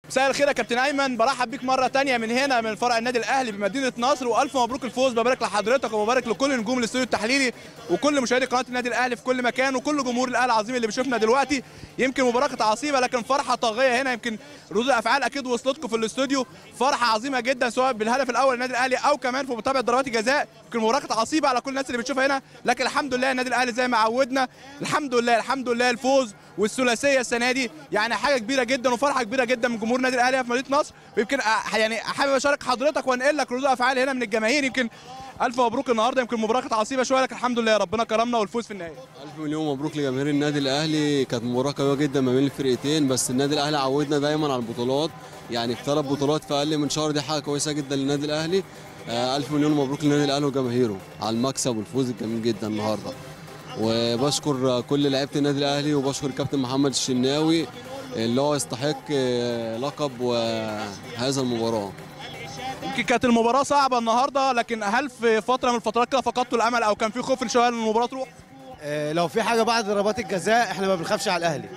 مساء الخير يا كابتن ايمن برحب بيك مره تانية من هنا من فرع النادي الاهلي بمدينه نصر والف مبروك الفوز ببارك لحضرتك وببارك لكل نجوم الاستوديو التحليلي وكل مشاهدي قناه النادي الاهلي في كل مكان وكل جمهور الاهلي العظيم اللي بيشوفنا دلوقتي يمكن مباراه كانت عصيبه لكن فرحه طاغيه هنا يمكن ردود الافعال اكيد وصلتكم في الاستوديو فرحه عظيمه جدا سواء بالهدف الاول للنادي الاهلي او كمان في متابعه ضربات الجزاء يمكن مباراه كانت عصيبه على كل الناس اللي بتشوفها هنا لكن الحمد لله النادي الاهلي زي ما عودنا الحمد لله الحمد لله الفوز والثلاثيه السنه دي يعني حاجه كبيره جدا وفرحه كبيره جدا من جمهور النادي الاهلي في مدينه نصر ويمكن أ- يعني حابب اشارك حضرتك وانقل لك ردود افعال هنا من الجماهير يمكن الف مبروك النهارده يمكن مباراه كانت عصيبه شويه لكن الحمد لله ربنا كرمنا والفوز في النهايه ألف مليون مبروك لجماهير النادي الأهلي كانت مباراة قوية جدا ما بين الفرقتين بس النادي الأهلي عودنا دايما على البطولات يعني في ثلاث بطولات في أقل من شهر دي حاجة كويسة جدا للنادي الأهلي آه، ألف مليون مبروك للنادي الأهلي وجماهيره على المكسب والفوز الجميل جدا النهاردة وبشكر كل لعيبة النادي الأهلي وبشكر الكابتن محمد الشناوي اللي هو يستحق آه، لقب وهذا المباراة يمكن كانت المباراه صعبه النهارده لكن هل في فتره من الفترات كده فقدتوا الامل او كان في خوف ان شويه ان المباراه تروح آه، لو في حاجه بعد ضربات الجزاء احنا ما بنخافش على الاهلي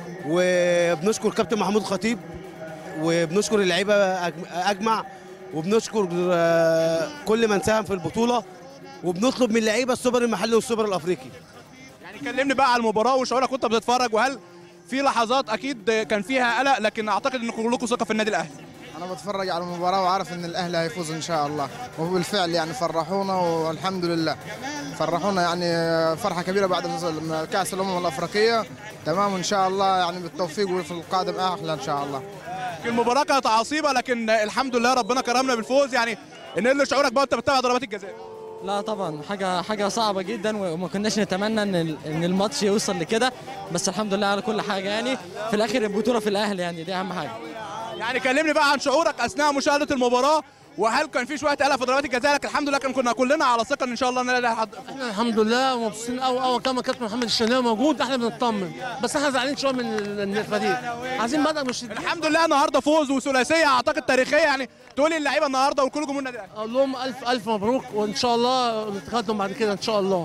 وبنشكر كابتن محمود خطيب وبنشكر اللعيبه أجم- اجمع وبنشكر آه، كل من ساهم في البطوله وبنطلب من اللعيبه السوبر المحلي والسوبر الافريقي يعني كلمني بقى على المباراه وشعورك وانت بتتفرج وهل في لحظات اكيد كان فيها قلق لكن اعتقد ان كلكم ثقه في النادي الاهلي انا بتفرج على المباراه وعارف ان الاهلي هيفوز ان شاء الله وبالفعل يعني فرحونا والحمد لله فرحونا يعني فرحه كبيره بعد فوز كاس الامم الافريقيه تمام ان شاء الله يعني بالتوفيق وفي القادم احلى ان شاء الله يمكن المباراه كانت عصيبه لكن الحمد لله ربنا كرمنا بالفوز يعني ان اللي شعورك بقى وانت بتتابع ضربات الجزاء لا طبعا حاجه حاجه صعبه جدا وما كناش نتمنى ان ال- ان الماتش يوصل لكده بس الحمد لله على كل حاجه يعني في الاخر البطوله في الاهلي يعني دي اهم حاجه يعني كلمني بقى عن شعورك اثناء مشاهده المباراه وهل كان في شويه قلق في ضربات الجزاء لكن الحمد لله كان كنا كلنا على ثقه ان ان شاء الله نلاقي حد احنا الحمد لله مبسوطين قوي قوي كما كابتن محمد الشناوي موجود احنا بنطمن بس احنا زعلانين شويه من ال- من الفريق عايزين بدأ مش الحمد لله النهارده فوز وثلاثيه اعتقد تاريخيه يعني تقولي اللعيبه النهارده وكل جمهور النادي الاهلي اقول لهم الف الف مبروك وان شاء الله نتقدم بعد كده ان شاء الله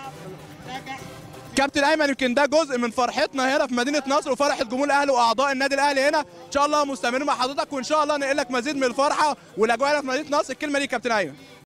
كابتن ايمن يمكن ده جزء من فرحتنا هنا في مدينه نصر وفرحه جمهور الاهلي واعضاء النادي الاهلي هنا ان شاء الله مستمرين مع حضرتك وان شاء الله ننقل لك مزيد من الفرحه والاجواء هنا في مدينه نصر الكلمه دي كابتن ايمن